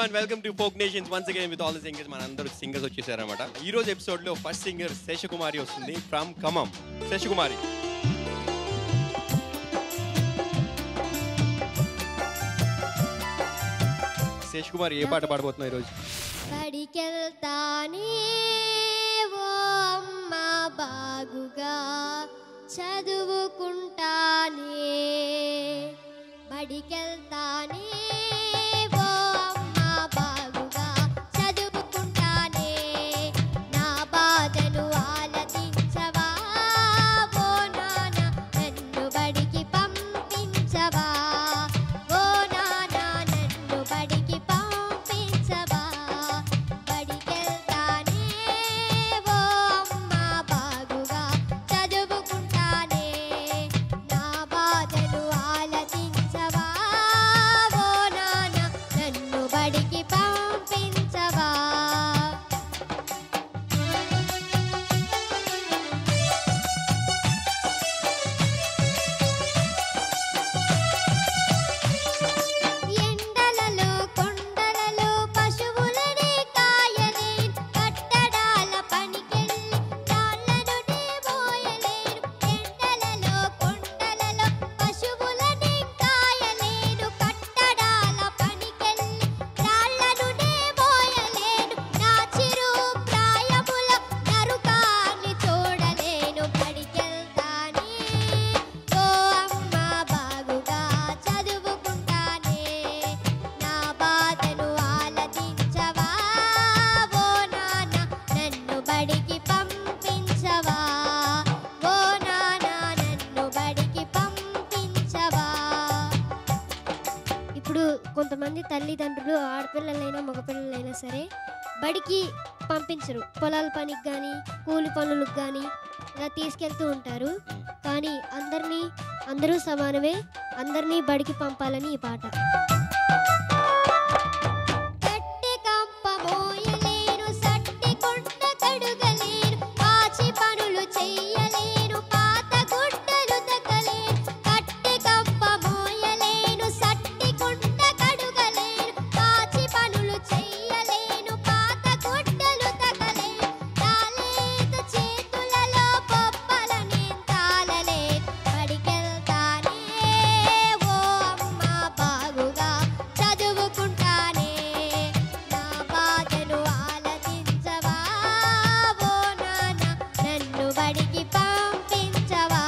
Everyone welcome to folk nations once again with all the singers మన అందరూ singers వచ్చేసారనమాట ఈ రోజు ఎపిసోడ్ లో ఫస్ట్ సింగర్ శేషకుమారి వస్తుంది ఫ్రమ్ ఖమ్మం శేషకుమారి శేషకుమారి ఏ పాట పాడబోతున్నావు ఈరోజు బడికెళ్తానే ఓ అమ్మ బాగుగా చదువుకుంటానే బడికెళ్తానే ఓ అమ్మ బాగుగా చదువుకుంటానే నా బాధను ఆలకించవా ఓ నాన్న నన్ను బడికి పంపించవా ఓ నాన్న నన్ను బడికి పంపించవా బడికెళ్తానే ఓ అమ్మ బాగుగా చదువుకుంటానే నా బాధను ఆలకించవా ఓ నాన్న నన్ను బడికి పంపించవా ఎండలలో కొండలలో పశువులని కాయలేను కట్టడాల పనికెళ్ళి రాళ్ళను మోయలేను ఎండలలో కొండలలో పశువులని కాయలేను కట్టడాల పనికెళ్ళి రాళ్ళను మోయలేను నా చిరు ప్రాయముల నరుకాన్ని చూడలేను పడికెళ్తానే ఓ అమ్మ బాగుగా చదువుకుంటానే నా బాధను ఆలకించవా ఓ నాన్న నన్ను బడికి పంపించవా ఓ నాన్న నన్ను బడికి పంపించవా ఇప్పుడు కొంతమంది తల్లిదండ్రులు ఆడపిల్లలైనా మగపిల్లలైనా సరే బడికి పంపించరు పొలాల పనికి కానీ కూలి పనులకు కానీ ఇలా తీసుకెళ్తూ ఉంటారు కానీ అందరినీ అందరూ సమానమే అందరినీ బడికి పంపాలని ఈ పాట కట్టె కంప మోయలేను సట్టి కొండ కడుగలేను పాచి పనులు చెయ్యలేను పాత గుడ్డలు తగలేను కట్టె కంప మోయలేను సట్టి కొండ కడుగలేను పాచి పనులు చెయ్యలేను పాత గుడ్డలు తగలేను తాలేత చేతులలో బొబ్బలని తాళలేను బడికెళ్తానే ఓ అమ్మ బాగుగా చదువుకుంటానే నా బాధను ఆలకించవా ఓ నాన్న నన్ను బడికి పంపించవా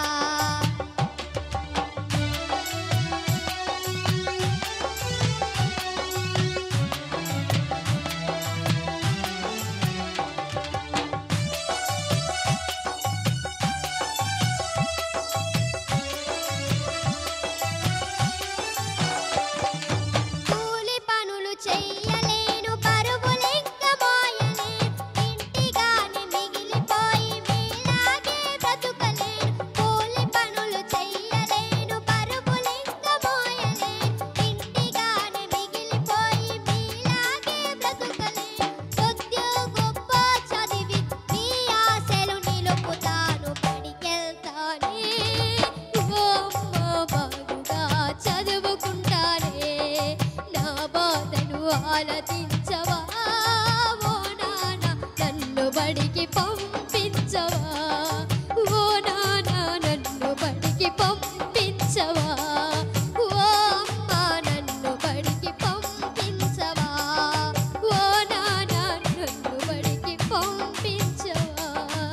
కూలి పనులు చెయ్యలేను పరుగులెక్క మోయలేను ఇంటిగాని మిగిలిపోయి మీలాగే బ్రతుకలేను కూలి పనులు చెయ్యలేను పరుగులెక్క మోయలేను ఇంటిగాని మిగిలిపోయి మీలాగే బ్రతుకలేను ఉద్యోగొప్ప చదివి మీ ఆశలు నిలుపుతాను బడికెళ్తానే ఓ అమ్మ బాగుగా చదువుకుంటానే నా బాధను ఆలకించవా ఓ నాన్న నన్ను బడికి పంపించవా ఓ నాన్న నన్ను బడికి పంపించవా ఓ అమ్మ నన్ను బడికి పంపించవా ఓ నాన్న నన్ను బడికి పంపించవా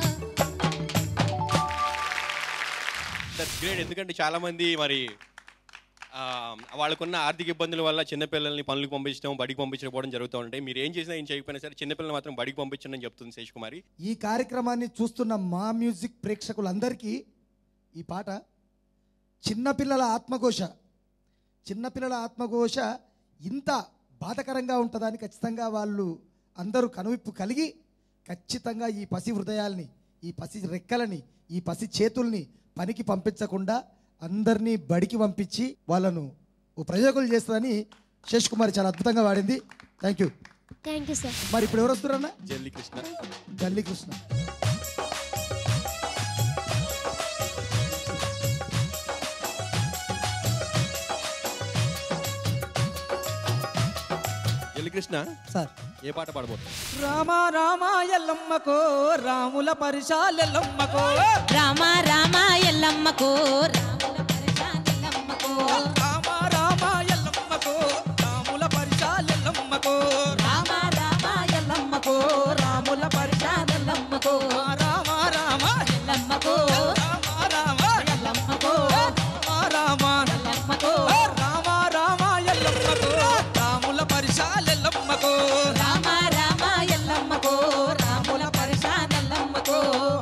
దట్స్ గ్రేట్ ఎందుకంటే చాలా మంది మరి ఆ, వాళ్ళకున్న ఆర్థిక ఇబ్బందుల వల్ల చిన్నపిల్లల్ని పనులకు పంపించడం బడికి పంపించకపోవడం జరుగుతూ ఉంటాయి మీరు ఏం చేసినా ఏం చేయకపోయినా సరే చిన్నపిల్లల్ని మాత్రం బడికి పంపించండి అని చెప్తుంది శేష్ కుమారి ఈ కార్యక్రమాన్ని చూస్తున్న మా మ్యూజిక్ ప్రేక్షకులందరికీ ఈ పాట చిన్నపిల్లల ఆత్మఘోష చిన్నపిల్లల ఆత్మఘోష ఇంత బాధకరంగా ఉంటుందని ఖచ్చితంగా వాళ్ళు అందరూ కనువిప్పు కలిగి ఖచ్చితంగా ఈ పసి హృదయాల్ని ఈ పసి రెక్కలని ఈ పసి చేతుల్ని పనికి పంపించకుండా అందరినీ బడికి పంపించి వాళ్ళను ఓ ప్రయోగాలు చేస్తుందని శేష్ కుమార్ చాలా అద్భుతంగా వాడింది thank you thank you sir మరి ఇప్పుడు ఎవరు వస్తున్నారన్నా జల్లి కృష్ణ గల్లీ కృష్ణ పెళ్లికృష్ణ సార్ ఏ పాట పాడబోతున్నారు రామ రామ ఎల్లమ్మకో రాముల పరిశాలెల్లమ్మకో రామ రామ ఎల్లమ్మకో రాముల పరిశాలెల్లమ్మకో రామ రామ ఎల్లమ్మకో రాముల పరిశాలెల్లమ్మకో రామ రామ ఎల్లమ్మకో రాముల పరిశాలెల్లమ్మకో రామ రామ ఎల్లమ్మకో రామ రామ ఎల్లమ్మకో రామ ఎల్లమ్మకో రామ రామ ఎల్లమ్మకో రాముల పరిశాలెల్లమ్మకో రామ రామ ఎల్లమ్మకో రాముల పరిశాలెల్లమ్మకో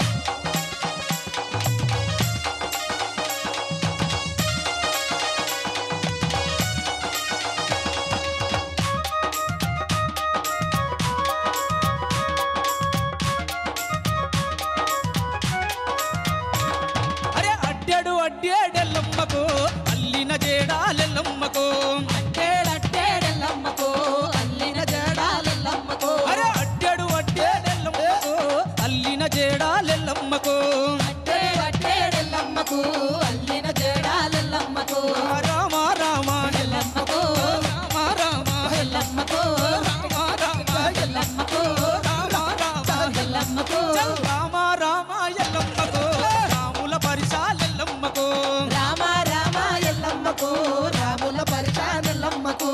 అరే అడ్డెడు అడ్డేడెల్లమ్మకో అల్లిన జేడాలెల్లమ్మకో అట్టేడట్టేడెల్లమ్మకో అల్లిన జడాలెల్లమ్మకో అరే అడ్డెడు అడ్డేడెల్లమ్మకో అల్లిన జేడాలెల్లమ్మకో అట్టేడట్టేడెల్లమ్మకు అల్లిన జడాలెల్లమ్మకో రామ రామ ఎల్లమ్మకో రామ రామ ఎల్లమ్మకో రామ రామ ఎల్లమ్మకో రామ రామ ఎల్లమ్మకో రామ రామ ఎల్లమ్మకో రాముల పరిశాలెల్లమ్మకో రామ రామ ఎల్లమ్మకో రాముల పరిచానెల్లమ్మకో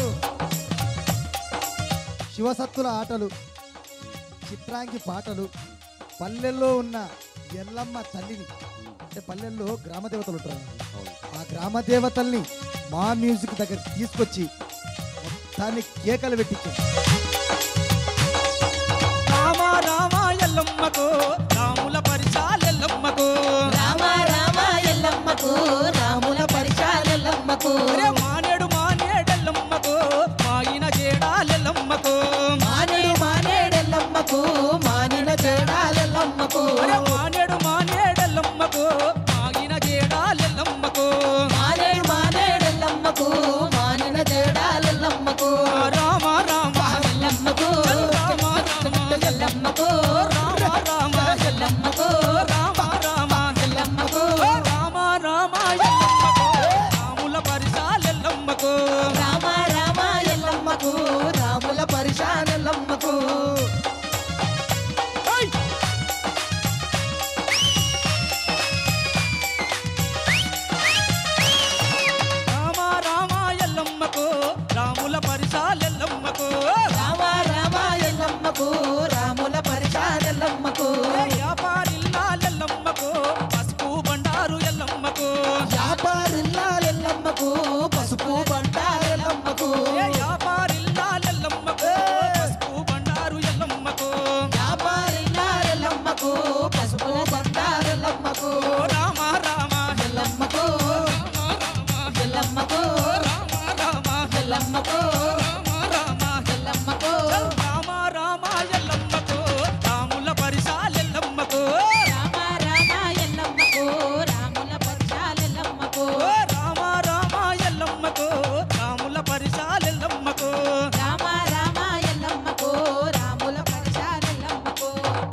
శివసత్తుల ఆటలు చిత్రాంగి పాటలు పల్లెల్లో ఉన్న ఎల్లమ్మ తల్లిని అంటే పల్లెల్లో గ్రామ దేవతలు ఉంటారు అవును ఆ గ్రామ దేవతల్ని మా మ్యూజిక్ దగ్గర తీసుకొచ్చి మొత్తాన్ని కేకలు పెట్టించాం రామ రామ ఎల్లమ్మకో రాముల పరిశాలెల్లమ్మకో రామ రామ ఎల్లమ్మకు రాముల పరిచానెల్లమ్మకు అరే మానేడు మానేడెల్లమ్మకో మాయిన జేడాలెల్లమ్మకో మానేడు మానేడెల్లమ్మకు మానిన జడాలెల్లమ్మకు అరే మానేడు మానేడెల్లమ్మకో మాయిన జేడాలెల్లమ్మకో మానేడు మానేడెల్లమ్మకు మానిన జడాలెల్లమ్మకు రామ రామ ఎల్లమ్మకు రామ రామ ఎల్లమ్మకు రామ రామ ఎల్లమ్మకు రామ రామ ఎల్లమ్మకు రామ రామ ఎల్లమ్మకో రాముల పరిశాలెల్లమ్మకో రామ రామ ఎల్లమ్మకు రాముల పరిశానెల్లమ్మకు రామ రామ ఎల్లమ్మకో రాముల పరిశాలెల్లమ్మకో రామ రామ ఎల్లమ్మకు రాముల పరిశానెల్లమ్మకు వ్యాపారిల్లాలెల్లమ్మకో పసుపు బండారు ఎల్లమ్మకో వ్యాపారిల్లాలెల్లమ్మకు పసుపు బండారెల్లమ్మకు వ్యాపారిల్లాలెల్లమ్మకో పసుపు బండారు ఎల్లమ్మకో వ్యాపారిల్లాలెల్లమ్మకు పసుపు బండారెల్లమ్మకు రామ రామ ఎల్లమ్మకు ఎల్లమ్మకు రామ రామ ఎల్లమ్మకు రామ రామ ఎల్లమ్మకు రామ రామ ఎల్లమ్మకో రాముల పరిశాలెల్లమ్మకో రామ రామ ఎల్లమ్మకు రాముల పరిశాలెల్లమ్మకు ఓ రామ రామ ఎల్లమ్మకో రాముల పరిశాలెల్లమ్మకో రామ రామ ఎల్లమ్మకు రాముల పరిశాలెల్లమ్మకు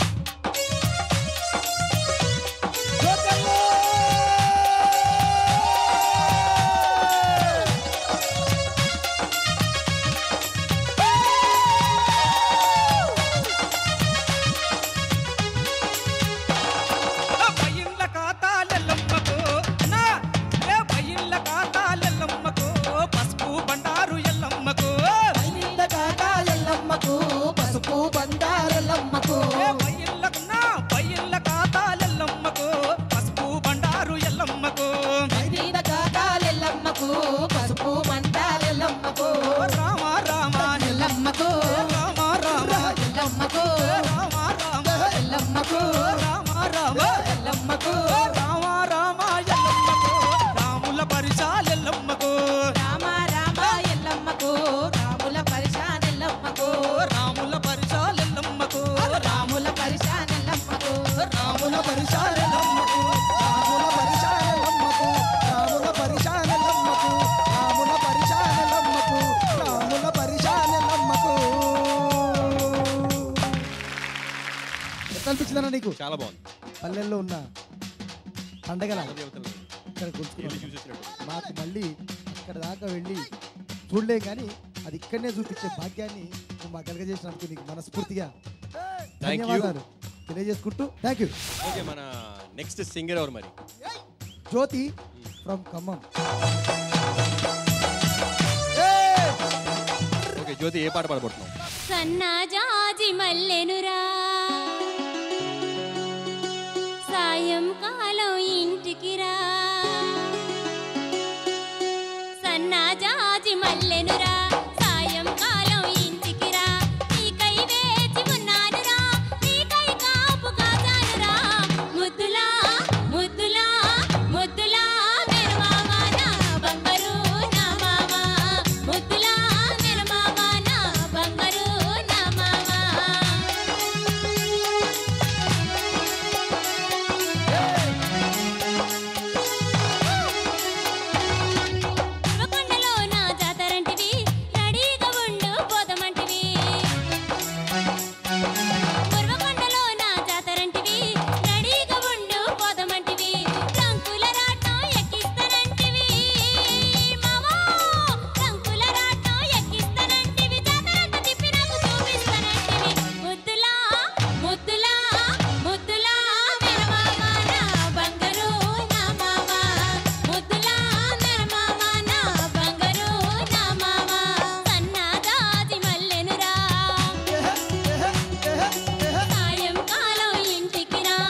పయ్యిండ్ల ఖాతాలెల్లమ్మకో నా ఏ పయ్యిండ్ల ఖాతాలెల్లమ్మకో పసుపు బండారు ఎల్లమ్మకో పైనింద కాకాలెల్లమ్మకు పసుపు బండారెల్లమ్మకు ఏ పయ్యిండ్ల నా పయ్యిండ్ల ఖాతాలెల్లమ్మకో పసుపు బండారు ఎల్లమ్మకో పైనింద కాకాలెల్లమ్మకు పసుపు బండారెల్లమ్మకు రామ రామ ఎల్లమ్మకు రామ రామ ఎల్లమ్మకు రామ రామ ఎల్లమ్మకు రామ రామ ఎల్లమ్మకు రామ రామ ఎల్లమ్మకో రాముల పరిశాలెల్లమ్మకో రామ రామ ఎల్లమ్మకు రాముల పరిశానెల్లమ్మకు రాముల పరిశాలెల్లమ్మకో రాముల పరిశానెల్లమ్మకు రాముల పరిశాలెల్లమ్మకో రాముల పరిశాలెల్లమ్మకు రాముల పరిశాలెల్లమ్మకు రాముల పరిశాలెల్లమ్మకు రాముల పరిశాలెల్లమ్మకు ఎట్లా అనిపించిందన్న నీకు చాలా బాగుంది పల్లెల్లో ఉన్న పండగల దేవతలు ఇక్కడ వెళ్ళి కూర్చున్నాం చూసేసినట్టు మాకు మళ్ళీ అక్కడ దాకా వెళ్ళి చూడలేం కానీ అది ఇక్కడనే చూపించే భాగ్యాన్ని నువ్వు మాకు కలగజేసినందుకు నీకు మనస్ఫూర్తిగా Thank you. ధన్యవాదాలు తెలియజేసుకుంటూ థ్యాంక్ యూ ఓకే మన నెక్స్ట్ సింగర్ ఎవరు మరి జ్యోతి ఫ్రమ్ ఖమ్మం ఓకే జ్యోతి ఏ పాట పాడబడుతున్నావు సన్నజాజి మల్లెనురా సాయంకాలం ఇంటికి రా సన్నజాజి మల్లెనురా సాయంకాలం ఇంటికి రా నీకై వేచి ఉన్నానురా నీకై కాపు కాచానురా ముద్దులా ముద్దులా ముద్దులా మెరమామ నా బంగారు నా మామ ముద్దులా మెరమామ నా బంగారు నా మామ ఉరవకొండలో నా జాతరంటివి రెడీగా ఉండు పోదమంటివి ఉరవకొండలో నా జాతరంటివి రెడీగా ఉండు పోదమంటివి రంకుల రాట్నం ఎక్కిస్తానంటివి మావా రంకుల రాట్నం ఎక్కిస్తానంటివి జాతరంతా తిప్పి నాకు చూపిస్తానంటివి ముద్దులా ముద్దులా ముద్దులా మెరమామ నా బంగారు నా మామ ముద్దులా మెరమామ నా బంగారు నా మామ సన్నదాది మల్లెనురా సాయంకాలం ఇంటికి రా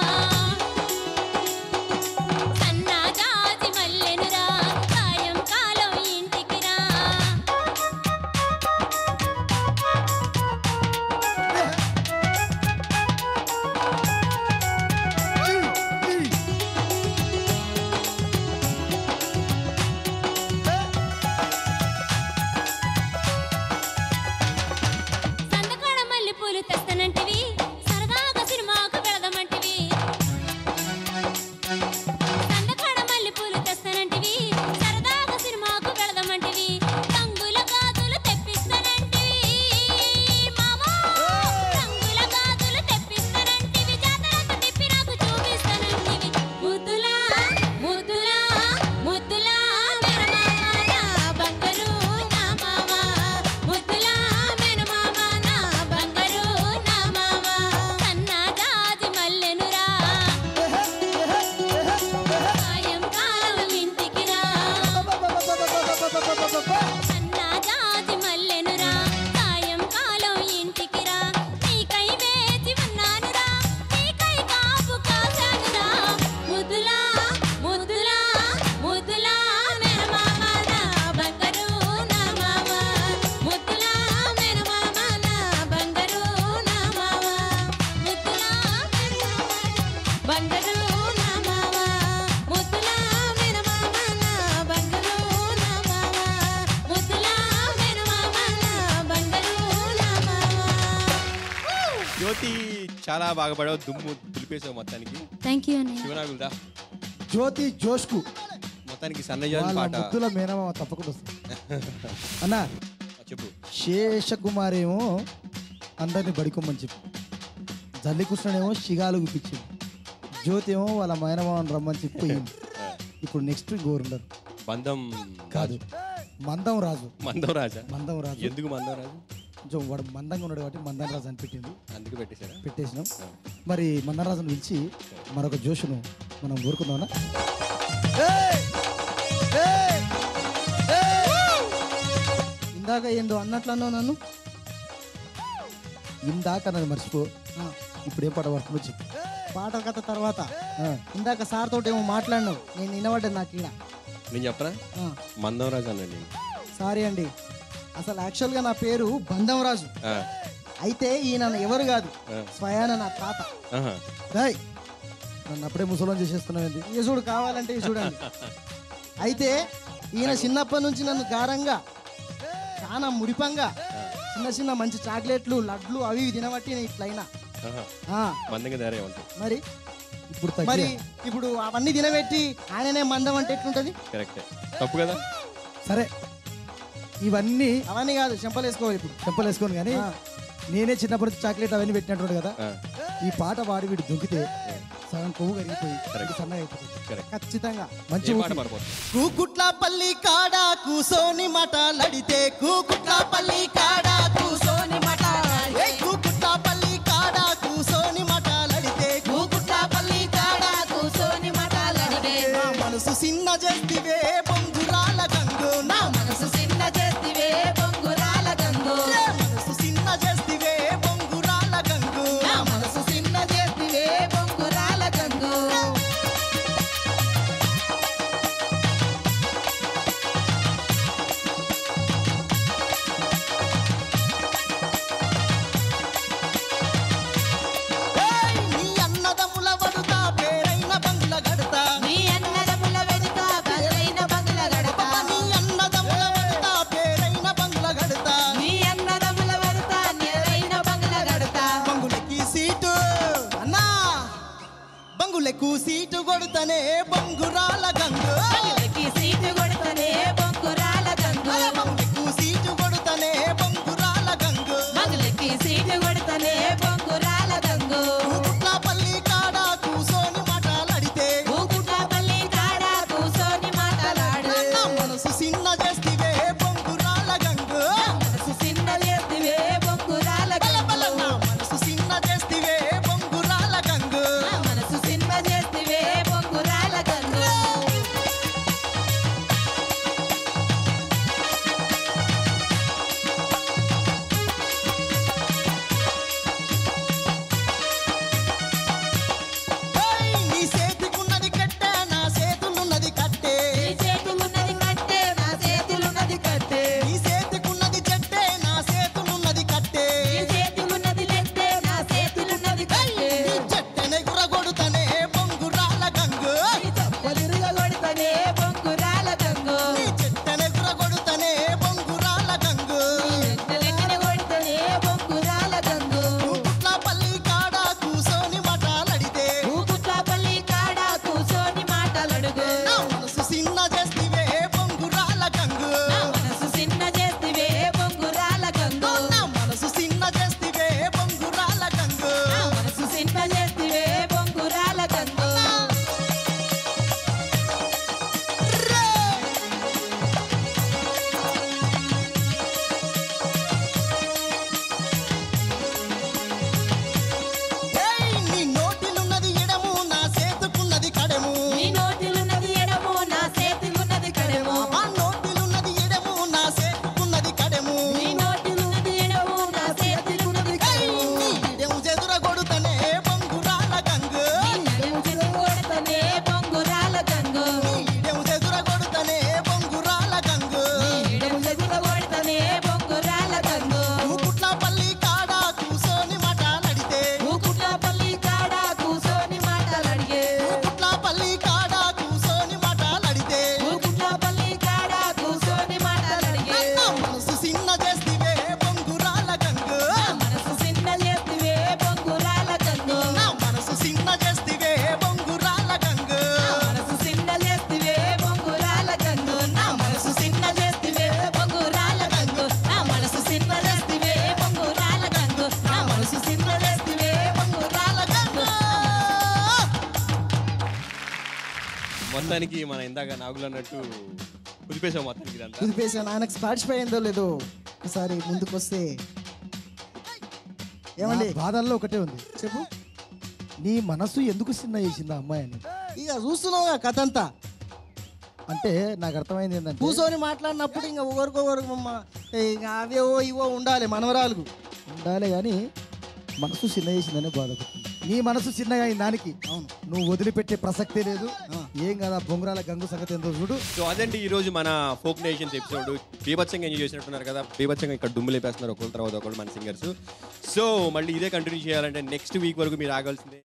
సన్నజాజి మల్లెనురా సాయంకాలం ఇంటికి రా సందకాడ మల్లె పూలు తెస్తానంటివి సరదాగా సినిమాకు వెళదమంటివి సందకాడ మల్లె పూలు తెస్తానంటివి సరదాగా సినిమాకు వెళదమంటివి రంగుల గాజులు తెప్పిస్తానంటివి మామా రంగుల గాజులు తెప్పిస్తానంటివి జాతరంతా తిప్పి నాకు చూపిస్తానంటివి ముద్దులా ముద్దులా ముద్దులా మెరమామ నా బంగారు నా మామ ముద్దులా మెరమామ నా బంగారు నా మామ సన్నజాజి మల్లెనురా సాయంకాలం ఇంటికి రా సన్నజాజి మల్లెనురా సాయంకాలం ఇంటికి రా నీకై వేచి ఉన్నానురా నీకై కాపు కాచానురా ముద్దులా ముద్దులా ముద్దులా మెరమామ నా బంగారు నా మామ ముద్దులా మెరమామ నా బంగారు నా మామ ముద్దులా బంగారు నా మామ ముద్దులా మెరమామ నా బంగారు నా మామ ముద్దులా మెరమామ నా బంగారు నా మామ జ్యోతి చాలా బాగా పాడావు దుమ్ము దులిపేసావు మొత్తానికి థ్యాంక్ యూ అన్నయ్య శివనాగులదా జ్యోతి జోష్కు మొత్తానికి సన్నజాజి వాళ్ళ పాట ముద్దుల మేనమామ తప్పకుండా వస్తుంది అన్న చెప్పు శేషకుమార్ ఏమో అందరిని బడికొమ్మని చెప్పి జల్లికృష్ణనేమో షిగాలు గుప్పించింది జ్యోతి ఏమో వాళ్ళ మేనమామని రమ్మని చెప్పి పోయింది ఇప్పుడు నెక్స్ట్ గోరుండరు బంధం కాదు మందం రాజు మందం రాజా మందం రాజు ఎందుకు మందం రాజు కొంచెం వాడు మందంగా ఉన్నాడు కాబట్టి మందం రాజు అని పెట్టింది అందుకు పెట్టేశారా పెట్టేసినాం మరి మందం రాజును పిలిచి మరొక జోషును మనం కోరుకుందామన్నా ఇందాక ఏందో అన్నట్లు అన్నావు నన్ను ఇందాక నన్ను మర్చిపో ఇప్పుడు ఏం పాట పడుతుందో చెప్పు పాట కథ తర్వాత ఆ, ఇందాక సార్ తోటి ఏమో మాట్లాడినావు నేను వినబడ్డాను నాకు ఈడ నేను చెప్పనా ఆ, మందం రాజు అనండి సారీ అండి అసలు యాక్చువల్గా నా పేరు బంధంరాజు ఆ, అయితే ఈయన ఎవరు కాదు ఆ. స్వయాన నా తాత ఆహా. రేయ్, నన్ను అప్పుడే ముసలం చేసేస్తున్నావు ఏంది ఇక చూడు కావాలంటే ఇక చూడండి అయితే ఈయన చిన్నప్పటి నుంచి నన్ను గారంగా చాలా మురిపంగా చిన్న చిన్న మంచి చాక్లెట్లు లడ్లు అవి ఇవి తినబట్టి నేను ఇట్లయినా ఆహా. ఆ, మందంగా ధర ఉంటాయి మరి ఇప్పుడు మరి తగ్గి ఇప్పుడు అవన్నీ తినబెట్టి ఆయననే మందం అంటే ఎట్లుంటది కరెక్టే తప్పు కదా సరే ఇవన్నీ అవన్నీ కాదు చెంపలు వేసుకోవాలి ఇప్పుడు చెంపలు వేసుకోను కానీ ఆ. నేనే చిన్నప్పటి నుంచి చాక్లెట్ అవన్నీ పెట్టినట్టు కదా ఆ. ఈ పాట పాడి వీడు దొంగితే సగం కొవ్వు కరిగిపోయి ఇది సన్నగా అయిపోతుంది Correct. ఖచ్చితంగా మంచి ఏ ఊపి. పాట పాడబోతుంది కూకుట్లపల్లి కాడ కూసోని మాటలాడితే కూకుట్లపల్లి కాడ కూసోని మాటలాడితే కూకుట్లపల్లి కాడ కూసోని మాటలాడితే కూకుట్లపల్లి కాడ కూసోని మాటలాడితే నా మనసు చిన్న చేస్తివే బొంగురాల గంగు నా మనసు చిన్న చేతివే బొంగురాల గంగు ఏ మనసు చిన్న చేస్తివే బొంగురాల గంగు నా మనసు చిన్న చేతివే బొంగురాల గంగు ఏయ్, నీ అన్నదమ్ముల వడుతా పేరైన బంగ్ల గడతా నీ అన్నదముల వెనుక బలైన బంగ్ల గడత నీ అన్నదమ్ముల వడుతా పేరైన బంగ్ల గడతా నీ అన్నదముల వెనుక నిరైన బంగ్ల గడత బంగులకి సీటు అన్నా బంగులకు సీటు కొడుతనే బొంగురాల గంగు బంగ్లకి సీటు కొడతనే బొంగురాల గంగు బంగులకు సీటు కొడుతనే బొంగురాల గంగు బంగ్లకి సీటు కొడతనే బొంగురాల గంగు పల్లి కాడ కూసోని మాటలాడితే ఊగుట్లపల్లి కాడ కూసోని మాటలాడు నా మనసు చిన్న చేస్తివే బొంగురాల గంగు మనసు చిన్న చేతివే బొంగురాల బల గంగు నా మనసు చిన్న చేస్తివే బొంగురాల గంగు నా మనసు చిన్న చేతివే బొంగురాల గంగు ఏయ్, నీ చేతికున్నది కట్టే నా చేతులున్నది కట్టే నీ చేతులున్నది కట్టే నా చేతులున్నది కట్టే నీ చేతికున్నది చెట్టే నా చేతులున్నది కట్టే నీ చేతులున్నది లెట్టే నా చేతులున్నది కట్టే నీ చెట్టెనె గురగొడుతనే బొంగురాల గంగు నీ చప్పలిరుగ కొడతనే బొంగురాల గంగు నీ చెట్టెనె గురగొడుతనే బొంగురాల గంగు లెక్కన కొడతనే బొంగురాల గంగు పుట్ల పల్లి కాడ కూసోని మాటలాడితే ఊగుట్లపల్లి కాడ కూసోని మాటలడుగు నా మనసు చిన్న చేస్తివే బొంగురాల గంగు నా మనసు చిన్న చేతివే బొంగురాల గంగు నా మనసు చిన్న చేస్తివే బొంగురాల గంగు నా మనసు చిన్న చేతివే బొంగురాల గంగు ఏయ్, నీ నోటిలున్నది ఎడము నా చేతుకున్నది కడము నీ నోటిలున్నది ఎడము నా చేతిలున్నది కడము ఆ నోటిలున్నది ఎడము నా చేతుకున్నది కడము నీ నోటిలున్నది ఎడము నా చేతిలున్నది ఏయ్, కడము నీ ఎడము చెదుర కొడుతనే బొంగురాల గంగు నడుము చేతి కొడతనే బొంగురాల గంగు నీ ఎడము చెదుర కొడుతనే బొంగురాల గంగు నడుము చేతి కొడతనే బొంగురాల గంగు పుట్ల పల్లి కాడ కూసోని మాటలాడితే ఊకుట్లపల్లి కాడ కూసోని మాటలడిగే పుట్ల పల్లి కాడ కూసోని మాటలాడితే ఊకుట్లపల్లి కాడ కూసోని మాటలడిగే నా మనసు చిన్న చేస్తివే బొంగురాల గంగు నా మనసు చిన్న చేతివే బొంగురాల గంగు నా మనసు చిన్న చేస్తివే బొంగురాల గంగు మనసు చిన్న చేతివే బొంగురాల గంగు నా మనసు చిన్న చేతివే బొంగురాల గంగు నా మనసు చిన్న చేతివే బొంగురాల గంగు నా మనసు చిన్న చేతివే బొంగురాల గంగు మొత్తానికి మన ఇందాక నాగులు అన్నట్టు కుదిపేసాం మొత్తానికి ఇదంతా కుదిపేసాను ఆయనకు సాటిస్ఫై అయిందో లేదో ఒకసారి ముందుకు వస్తే ఏమండి నా బాధల్లో ఒకటే ఉంది చెప్పు నీ మనసు ఎందుకు చిన్న చేసింది ఆ అమ్మాయి అని ఇక చూస్తున్నావు కథ అంతా అంటే నాకు అర్థమైంది ఏంటంటే కూర్చొని మాట్లాడినప్పుడు ఇంకా ఒకరికొకరు మమ్మ ఇక అవేవో ఇవో ఉండాలి మనవరాలకు ఉండాలి కానీ మనసు చిన్న చేసిందనే బాధపడుతుంది నీ మనసు చిన్నగా అయిన దానికి అవును నువ్వు వదిలిపెట్టే ప్రసక్తే లేదు ఆ. ఏం కదా బొంగరాల గంగు సంగతి ఎంతో చూడు సో అదండి ఈ రోజు మన ఫోక్ నేషన్స్ ఎపిసోడ్ బీభత్సంగా ఎంజాయ్ చేసినట్టున్నారు కదా బీభత్సంగా ఇక్కడ దుమ్ము లేపేస్తున్నారు ఒకళ్ళ తర్వాత ఒకళ్ళు మన సింగర్స్ సో మళ్ళీ ఇదే కంటిన్యూ చేయాలంటే నెక్స్ట్ వీక్ వరకు మీరు ఆగాల్సిందే